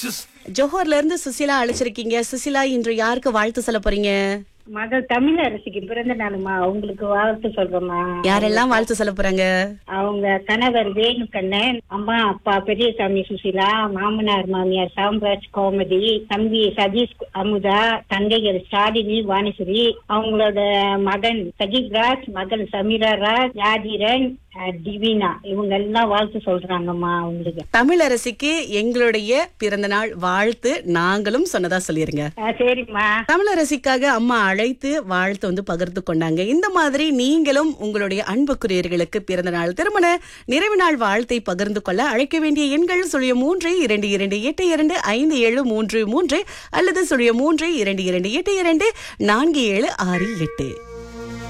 Just ஜோஹர்ல இருந்து சுசிலா அழைச்சிருக்கீங்க சுசிலா இன்று யாருக்கு வாழ்த்து சொல்ல போறீங்க மகள் தமிழரசிக்கு பிறந்த நாளுமா அவங்களுக்கு வாழ்த்து சொல்றோமா யாரெல்லாம் வாழ்த்து சொல்ல போறாங்க அவங்க கணவர் வேணுக்கண்ணன் அம்மா அப்பா பெரியசாமி சுசிலா மாமனார் மாமியார் சாம்ராஜ் கோமதி தம்பி சதீஷ் அமுதா தங்கைகள் ஷாலினி வாணிஸ்வரி அவங்களோட மகன் சஜீப் ராஜ் மகள் சமீரா ராஜ் யாதிரன் அஹ், டிவினா இவங்க எல்லாம் வாழ்த்து சொல்றாங்கம்மா அவங்களுக்கு தமிழரசிக்கு எங்களுடைய பிறந்த நாள் வாழ்த்து நாங்களும் சொன்னதா சொல்லிருங்க அஹ், சரிம்மா தமிழரசிக்காக அம்மா அழைத்து வாழ்த்து வந்து பகிர்ந்து கொண்டாங்க இந்த மாதிரி நீங்களும் உங்களுடைய அன்புக்குரியர்களுக்கு பிறந்த நாள் திருமண நிறைவு நாள் வாழ்த்தை பகிர்ந்து கொள்ள அழைக்க வேண்டிய எண்கள் சுழிய மூன்று இரண்டு இரண்டு எட்டு இரண்டு ஐந்து ஏழு மூன்று மூன்று அல்லது சுழிய மூன்று இரண்டு இரண்டு எட்டு இரண்டு நான்கு ஏழு ஆறு எட்டு